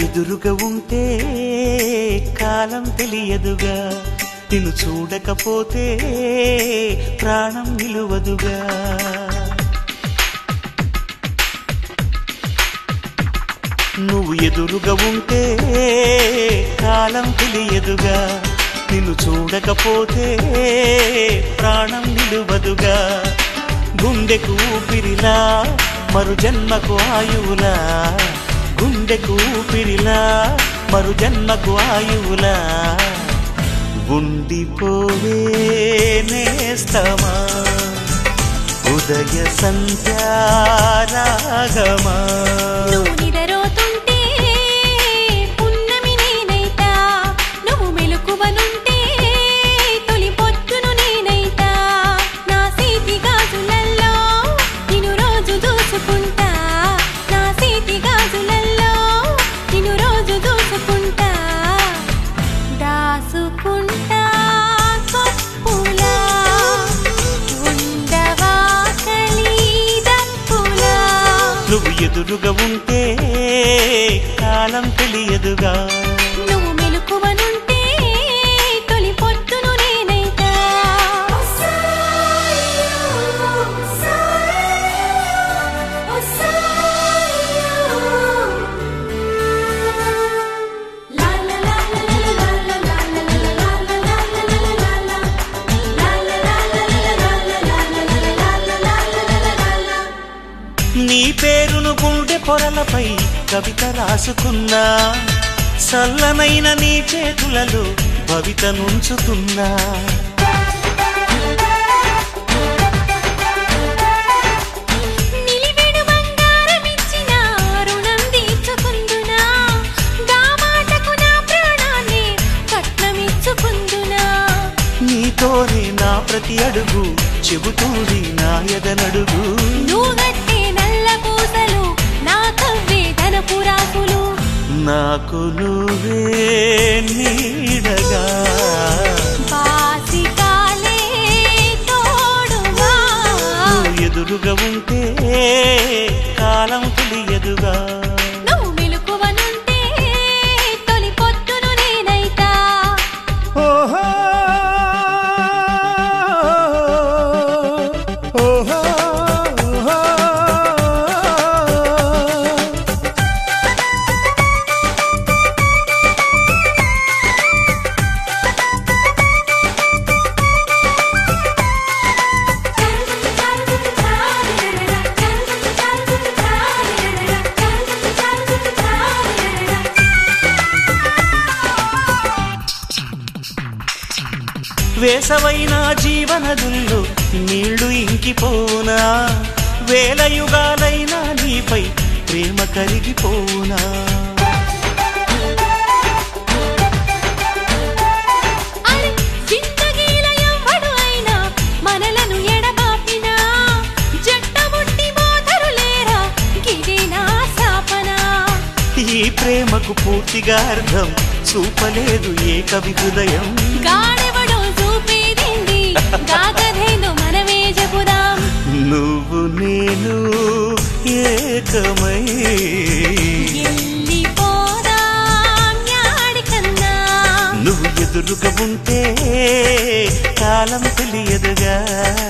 ఎదురుగా ఉంటే కాలం తెలియదుగా నిన్ను చూడకపోతే ప్రాణం నిలువదుగా నువ్వు ఎదురుగా ఉంటే కాలం తెలియదుగా నిన్ను చూడకపోతే ప్రాణం నిలువదుగా గుండెకు ఊపిరిలా మరు జన్మకు ఆయువులా గుండెకు ఊపిరిలా మరు జన్మకు ఆయువులా ఉండిపోవే నేస్తమా ఉదయ సంధ్యారాగమా నువ్వు నిదరోతుంటే పున్నమి నేనైతా నువ్వు మెలకువనుంటే తొలి పొద్దును నేనైతా నా సీతి గాజులల్లో నిన్ను రోజు దూసుకుంటా నా సీతి గాజులల్లో నిన్ను రోజు దూసుకుంటా దాసుకుంటా కొప్పులా ఉండవా కలిదప్పులా నువ్వు ఎదురుగా ఉంటే కాలం తెలియదుగా నువ్వు మెలకువనుంటే తొలి పొద్దును నేనైతా నీ పేరును గుండె పొరలపై కవిత రాసుకున్నా చల్లనైన నీ చేతులలో భవిత నుంచుతున్నా నిలివెడు బంగారమిచ్చిన రుణం తీర్చుకుందునా గా మాటకు నా ప్రాణాన్ని కట్నమిచ్చుకుందునా నీతోనే నా ప్రతి అడుగు చెబుతుంది నా ఎదనడుగు నువ్వు గట్టే నల్ల పూసలు నా కవ్వే ధనపు రాకులు నాకు నువ్వే నీడగా బాసికాలే తోడుగా నువ్వు ఎదురుగా ఉంటే కాలం తెలియదుగా నువ్వు మెలకువనుంటే తొలి పొద్దును నేనైతా ఓహో ఓహో వేసవైన జీవనదుల్లో నీళ్లు ఇంకిపోనా వేల యుగాలైనా నీపై ప్రేమ కరిగిపోనా అరే జిందగీల ఎవ్వడు అయినా మనలను ఎడబాపినా జట్టముట్టి మోదరులేరా గిదే నా శాపనా ఈ ప్రేమకు పూర్తిగా అర్థం చూపలేదు ఏ కవి హృదయం గాడెవడో చూపేదింది గాగధేందో మనమే చెబుదాం నువ్వు నేను ఏకమై ఎల్లిపోదాం యాడికన్నా నువ్వు ఎదురుగా ఉంటే కాలం తెలియదుగా